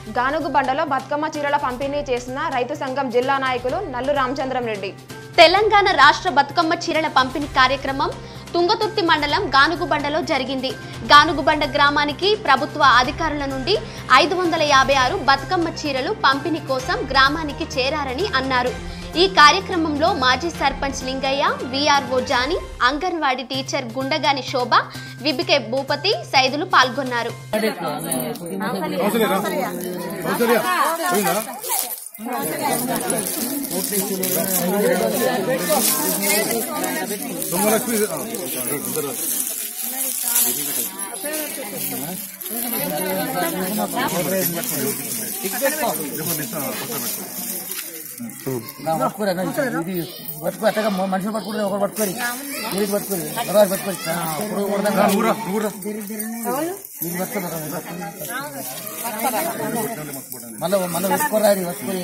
గానుగు బండలో బతుకమ్మ చీరల పంపిణీ చేసిన రైతు సంఘం జిల్లా నాయకులు నల్లు రామచంద్రం రెడ్డి తెలంగాణ రాష్ట్ర బతుకమ్మ చీరల పంపిణీ కార్యక్రమం తుంగతుర్తి మండలం గానుగుబండలో జరిగింది గానుగుబండ గ్రామానికి ప్రభుత్వ అధికారుల నుండి ఐదు వందల యాభై ఆరు బతుకమ్మ చీరలు పంపిణీ కోసం గ్రామానికి చేరారని అన్నారు ఈ కార్యక్రమంలో మాజీ sarpanch Lingaiah VRO Jani anganwadi teacher Gundagani Shobha VBK Bhupathi Saidulu పాల్గొన్నారు పట్టుకోరు ఇది పట్టుకో అట్టగా మనుషులు పట్టుకుంటే ఒకరు పట్టుకోరు మీరు పట్టుకోరు తర్వాత పట్టుకోరు ఇప్పుడు మీరు పట్టుకోరు మళ్ళీ మళ్ళీ పట్టుకోరాడి పట్టుకొని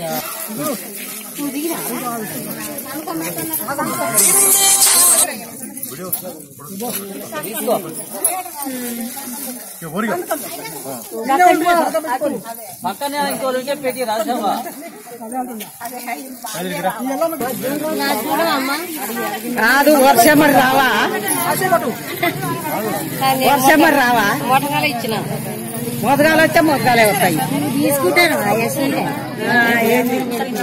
పక్కనే ఇంకో పెట్టి రాసావా కాదు వర్షం మరి రావా వర్షం మరి రావా మోటకాలు ఇచ్చిన మోతగాలు వస్తే మోతగాలే వస్తాయి తీసుకుంటాను ఆ, ఏంది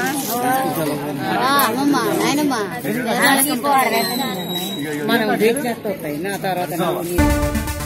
అమ్మమ్మ నాయనమ్మ మనం దీక్ష వస్తాయి నా తర్వాత